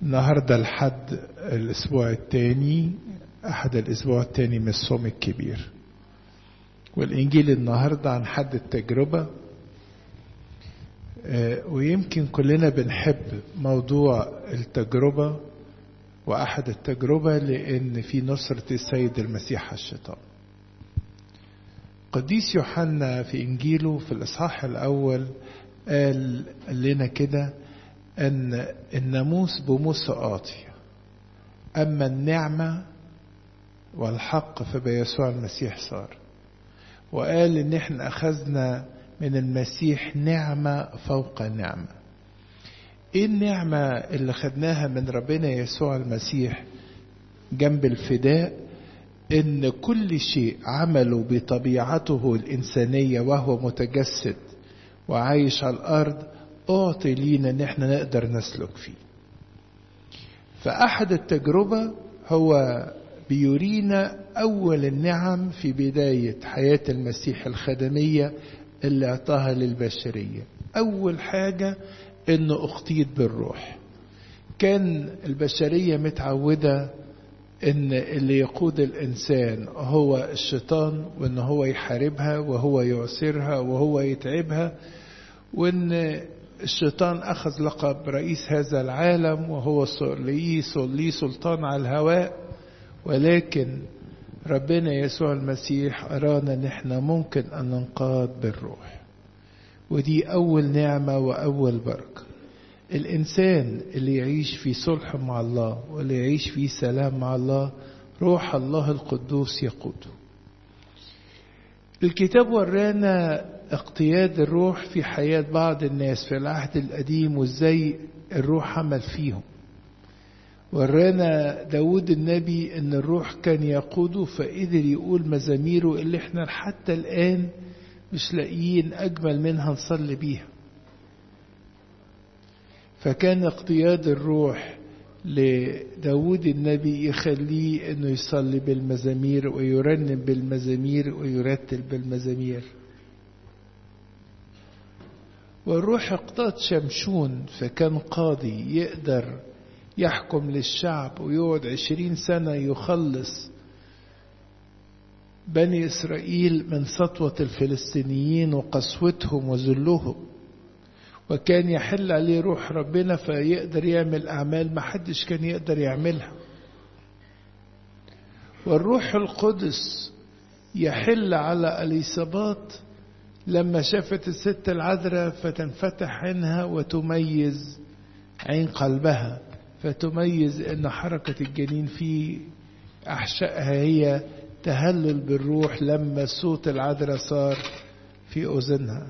النهاردة الحد الأسبوع الثاني أحد الأسبوع الثاني من الصوم الكبير والإنجيل النهاردة عن حد التجربة ويمكن كلنا بنحب موضوع التجربة وأحد التجربة لأن في نصرة السيد المسيح الشيطان قديس يوحنا في إنجيله في الإصحاح الأول قال لنا كده أن الناموس بموسى قاطي أما النعمة والحق فبيسوع المسيح صار وقال إن إحنا أخذنا من المسيح نعمة فوق نعمة إيه النعمة اللي خدناها من ربنا يسوع المسيح جنب الفداء إن كل شيء عمله بطبيعته الإنسانية وهو متجسد وعايش على الأرض أعطي لينا إن إحنا نقدر نسلك فيه فأحد التجربة هو بيورينا أول النعم في بداية حياة المسيح الخدمية اللي أعطاها للبشرية أول حاجة إنه أختيط بالروح كان البشرية متعودة إن اللي يقود الإنسان هو الشيطان وإن هو يحاربها وهو يعسرها وهو يتعبها وإن الشيطان أخذ لقب رئيس هذا العالم وهو ليه سلطان على الهواء ولكن ربنا يسوع المسيح أرانا أن احنا ممكن أن ننقاد بالروح ودي أول نعمة وأول بركة الإنسان اللي يعيش في صلح مع الله واللي يعيش في سلام مع الله روح الله القدوس يقوده الكتاب ورانا اقتياد الروح في حياة بعض الناس في العهد القديم وازاي الروح عمل فيهم ورانا داود النبي ان الروح كان يقوده فقدر يقول مزاميره اللي احنا حتى الان مش لاقيين اجمل منها نصلي بيها فكان اقتياد الروح لداود النبي يخليه انه يصلي بالمزامير ويرنم بالمزامير ويرتل بالمزامير والروح اقتاد شمشون فكان قاضي يقدر يحكم للشعب ويقعد عشرين سنة يخلص بني إسرائيل من سطوة الفلسطينيين وقسوتهم وذلهم وكان يحل عليه روح ربنا فيقدر يعمل أعمال ما حدش كان يقدر يعملها والروح القدس يحل على اليصابات لما شافت الست العذراء فتنفتح عينها وتميز عين قلبها فتميز ان حركة الجنين في احشائها هي تهلل بالروح لما صوت العذراء صار في اذنها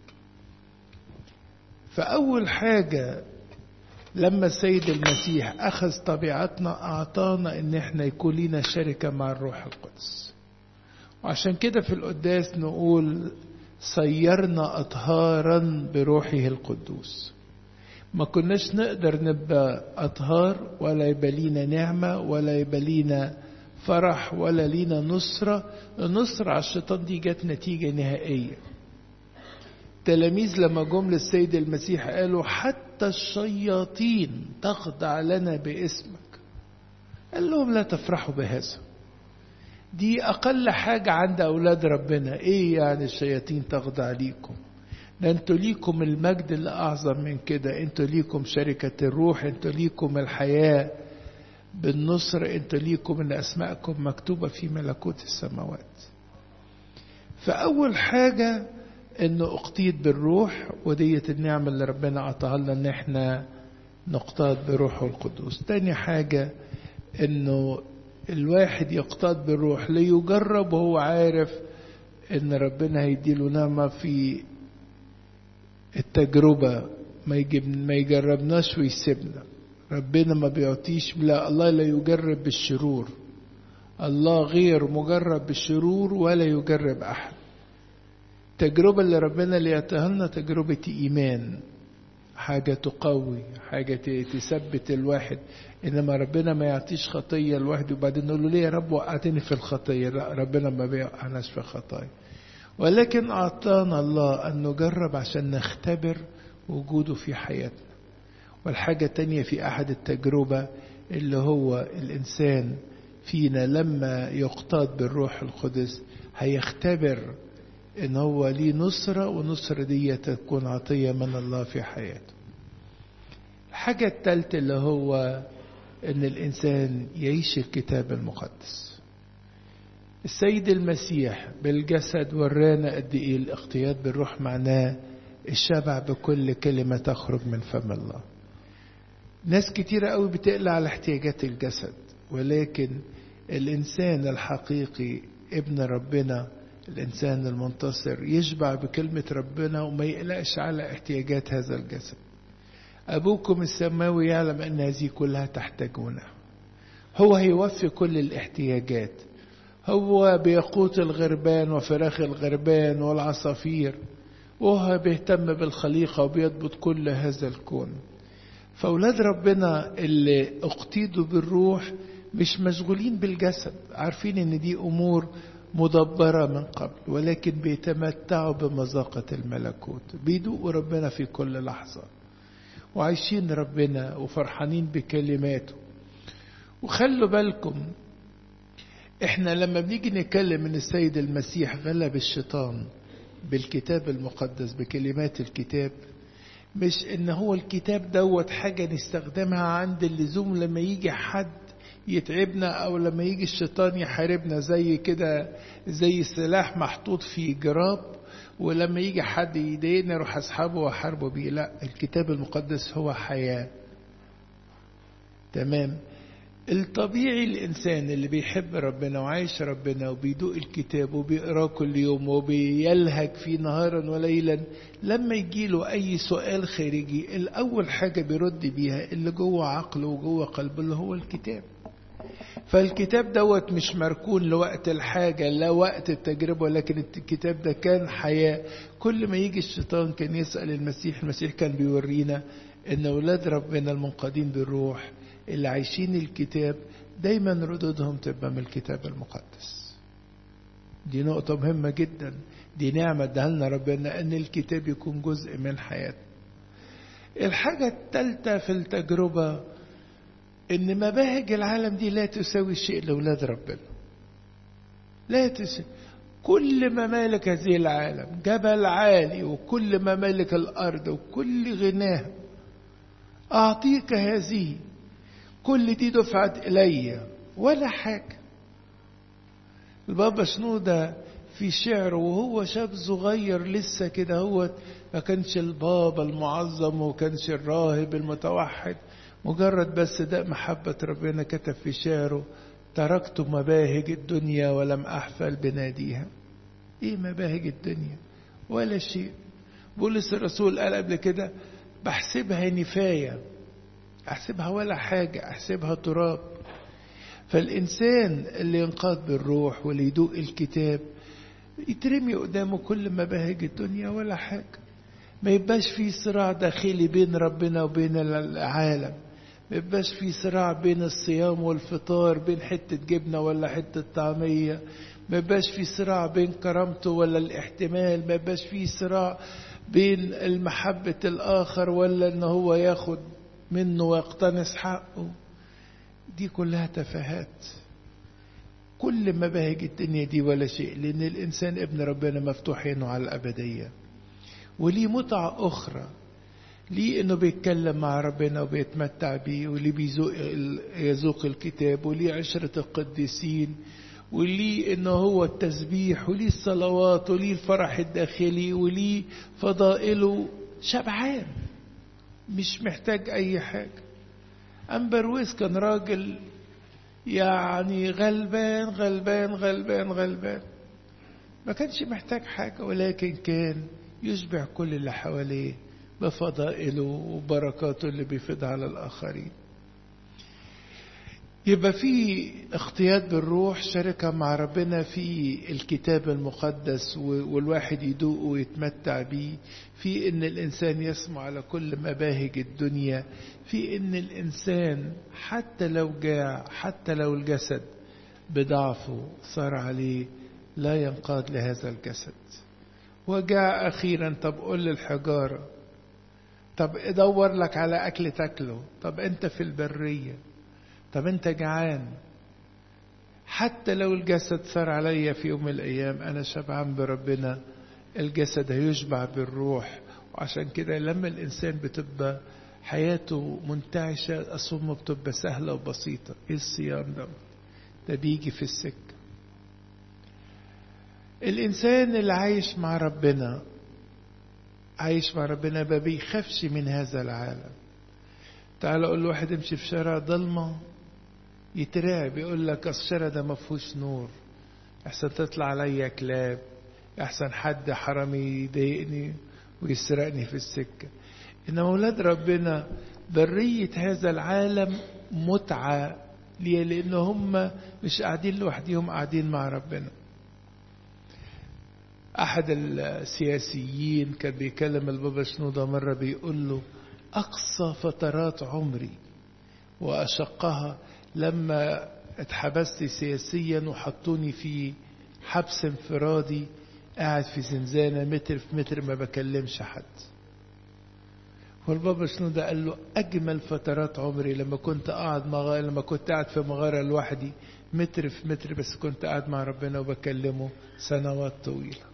فاول حاجة لما السيد المسيح اخذ طبيعتنا اعطانا ان احنا يكون لنا شركة مع الروح القدس وعشان كده في القداس نقول صيرنا اطهارا بروحه القدوس ما كناش نقدر نبقى أطهار ولا يبقى لينا نعمة ولا يبقى لينا فرح ولا لينا نصرة النصرة على الشيطان دي جت نتيجة نهائية تلاميذ لما جم للسيد المسيح قالوا حتى الشياطين تخضع لنا باسمك قال لهم لا تفرحوا بهذا دي أقل حاجة عند أولاد ربنا إيه يعني الشياطين تخضع ليكم ده انتوا ليكم المجد اللي اعظم من كده انتوا ليكم شركة الروح انتوا ليكم الحياة بالنصر انتوا ليكم ان اسماءكم مكتوبة في ملكوت السماوات فاول حاجة انه اقتيد بالروح وديت النعمة اللي ربنا اعطاها لنا ان احنا نقتاد بروحه القدوس تاني حاجة انه الواحد يقتاد بالروح ليجرب وهو عارف ان ربنا هيديله نعمة في التجربة ما يجيب ما يجربناش ويسيبنا ربنا ما بيعطيش لا الله لا يجرب بالشرور الله غير مجرب بالشرور ولا يجرب أحد التجربة اللي ربنا اللي يعطيها لنا تجربة إيمان حاجة تقوي حاجة تثبت الواحد إنما ربنا ما يعطيش خطية الواحد وبعدين نقول له ليه يا رب وقعتني في الخطية لا ربنا ما بيوقعناش في خطايا ولكن أعطانا الله أن نجرب عشان نختبر وجوده في حياتنا والحاجة التانية في أحد التجربة اللي هو الإنسان فينا لما يقتاد بالروح القدس هيختبر ان هو ليه نصرة ونصرة دي تكون عطية من الله في حياته الحاجة الثالثة اللي هو ان الانسان يعيش الكتاب المقدس السيد المسيح بالجسد ورانا قد ايه الاقتياد بالروح معناه الشبع بكل كلمة تخرج من فم الله ناس كتيرة قوي بتقلع على احتياجات الجسد ولكن الإنسان الحقيقي ابن ربنا الإنسان المنتصر يشبع بكلمة ربنا وما يقلقش على احتياجات هذا الجسد أبوكم السماوي يعلم أن هذه كلها تحتاجونها هو هيوفي كل الاحتياجات هو بيقوت الغربان وفراخ الغربان والعصافير وهو بيهتم بالخليقة وبيضبط كل هذا الكون فأولاد ربنا اللي اقتيدوا بالروح مش مشغولين بالجسد عارفين ان دي امور مدبرة من قبل ولكن بيتمتعوا بمذاقة الملكوت بيدوقوا ربنا في كل لحظة وعايشين ربنا وفرحانين بكلماته وخلوا بالكم احنا لما بنيجي نتكلم ان السيد المسيح غلب الشيطان بالكتاب المقدس بكلمات الكتاب مش ان هو الكتاب دوت حاجة نستخدمها عند اللزوم لما يجي حد يتعبنا او لما يجي الشيطان يحاربنا زي كده زي سلاح محطوط في جراب ولما يجي حد يضايقنا اروح اسحبه واحاربه بيه لا الكتاب المقدس هو حياه تمام الطبيعي الانسان اللي بيحب ربنا وعايش ربنا وبيدوق الكتاب وبيقراه كل يوم وبيلهج فيه نهارا وليلا لما يجيله اي سؤال خارجي الاول حاجه بيرد بيها اللي جوه عقله وجوه قلبه اللي هو الكتاب فالكتاب دوت مش مركون لوقت الحاجة لا وقت التجربة ولكن الكتاب ده كان حياة كل ما يجي الشيطان كان يسأل المسيح المسيح كان بيورينا ان اولاد ربنا المنقادين بالروح اللي عايشين الكتاب دايما ردودهم تبقى من الكتاب المقدس دي نقطة مهمة جدا دي نعمة ادها لنا ربنا ان الكتاب يكون جزء من حياتنا الحاجة الثالثة في التجربة ان مباهج العالم دي لا تساوي شيء لاولاد ربنا لا تساوي كل ممالك هذه العالم جبل عالي وكل ممالك الارض وكل غناها اعطيك هذه كل دي دفعت الي ولا حاجه البابا شنودة في شعره وهو شاب صغير لسه كده هو ما كانش البابا المعظم وكانش الراهب المتوحد مجرد بس ده محبة ربنا كتب في شعره تركت مباهج الدنيا ولم أحفل بناديها إيه مباهج الدنيا ولا شيء بولس الرسول قال قبل كده بحسبها نفاية أحسبها ولا حاجة أحسبها تراب فالإنسان اللي ينقاد بالروح واللي يدوق الكتاب يترمي قدامه كل مباهج الدنيا ولا حاجة ما يبقاش في صراع داخلي بين ربنا وبين العالم ما يبقاش في صراع بين الصيام والفطار بين حتة جبنة ولا حتة طعمية ما يبقاش في صراع بين كرامته ولا الاحتمال ما يبقاش في صراع بين المحبة الآخر ولا إن هو ياخد منه ويقتنص حقه دي كلها تفاهات كل مباهج الدنيا دي ولا شيء لأن الإنسان ابن ربنا مفتوح عينه على الأبدية وليه متعة أخرى ليه إنه بيتكلم مع ربنا وبيتمتع بيه وليه بيذوق يذوق الكتاب وليه عشرة القديسين وليه إنه هو التسبيح وليه الصلوات وليه الفرح الداخلي وليه فضائله شبعان مش محتاج أي حاجة أمبرويس كان راجل يعني غلبان غلبان غلبان غلبان ما كانش محتاج حاجة ولكن كان يشبع كل اللي حواليه بفضائله وبركاته اللي بيفيدها على الآخرين يبقى في اختياد بالروح شركة مع ربنا في الكتاب المقدس والواحد يدوق ويتمتع بيه في ان الانسان يسمع على كل مباهج الدنيا في ان الانسان حتى لو جاع حتى لو الجسد بضعفه صار عليه لا ينقاد لهذا الجسد وجاء أخيرا طب قل للحجارة طب ادور لك على اكل تاكله طب انت في البريه طب انت جعان حتى لو الجسد صار عليا في يوم من الايام انا شبعان بربنا الجسد هيشبع بالروح وعشان كده لما الانسان بتبقى حياته منتعشة أصومه بتبقى سهلة وبسيطة إيه الصيام ده ده بيجي في السكة الإنسان اللي عايش مع ربنا عايش مع ربنا ما بيخافش من هذا العالم تعال أقول له واحد يمشي في شارع ضلمة يترعب يقول لك الشارع ده ما فيهوش نور أحسن تطلع عليا كلاب أحسن حد حرامي يضايقني ويسرقني في السكة إن أولاد ربنا برية هذا العالم متعة ليه لأن هم مش قاعدين لوحدهم قاعدين مع ربنا أحد السياسيين كان بيكلم البابا شنودة مرة بيقول له أقصى فترات عمري وأشقها لما اتحبست سياسيا وحطوني في حبس انفرادي قاعد في زنزانة متر في متر ما بكلمش حد والبابا شنودة قال له أجمل فترات عمري لما كنت قاعد مغارة لما كنت قاعد في مغارة لوحدي متر في متر بس كنت قاعد مع ربنا وبكلمه سنوات طويلة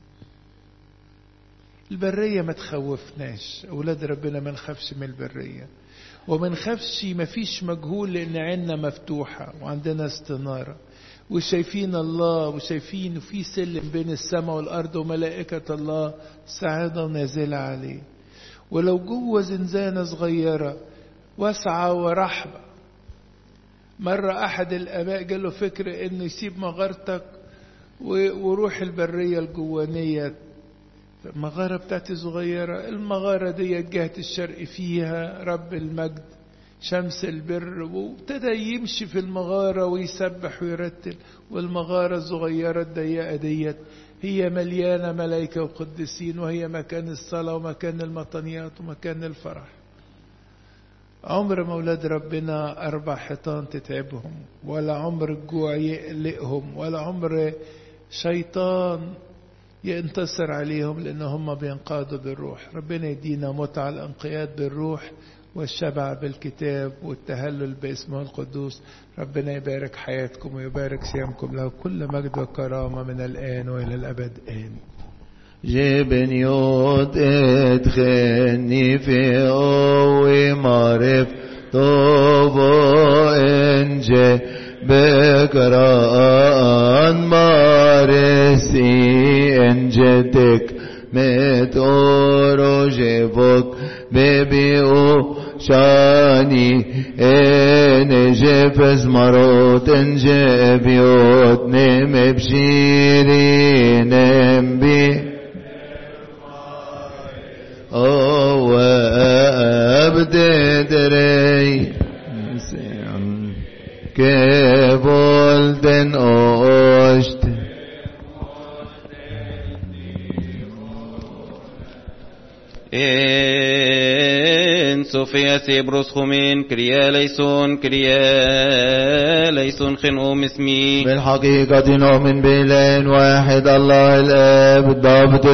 البرية ما تخوفناش أولاد ربنا ما نخافش من البرية وما نخافش ما فيش مجهول لأن عيننا مفتوحة وعندنا استنارة وشايفين الله وشايفين في سلم بين السماء والأرض وملائكة الله سعادة نازلة عليه ولو جوه زنزانة صغيرة واسعة ورحبة مرة أحد الآباء جاله فكرة إنه يسيب مغارتك وروح البرية الجوانية المغارة بتاعتي صغيرة المغارة دي جهة الشرق فيها رب المجد شمس البر وابتدى يمشي في المغارة ويسبح ويرتل والمغارة الصغيرة الضيقة ديت هي مليانة ملائكة وقدسين وهي مكان الصلاة ومكان المطنيات ومكان الفرح عمر ما أولاد ربنا أربع حيطان تتعبهم ولا عمر الجوع يقلقهم ولا عمر شيطان ينتصر عليهم لأن هم بينقادوا بالروح ربنا يدينا متعة الانقياد بالروح والشبع بالكتاب والتهلل باسمه القدوس ربنا يبارك حياتكم ويبارك صيامكم له كل مجد وكرامة من الآن وإلى الأبد آمين جبن يود ادخلني في قوي معرف طوبو انجي بكران مارسي انجتك متورو جيبوك ببيو شاني ان جفز مروت انجب يوت نم بشيري نم بي او ابددري كبولدن اوشت إن صوفيا سيبروس خمين كريا ليسون كريا ليسون خنقوم اسمي بالحقيقة نؤمن بإله واحد الله الآب الضابط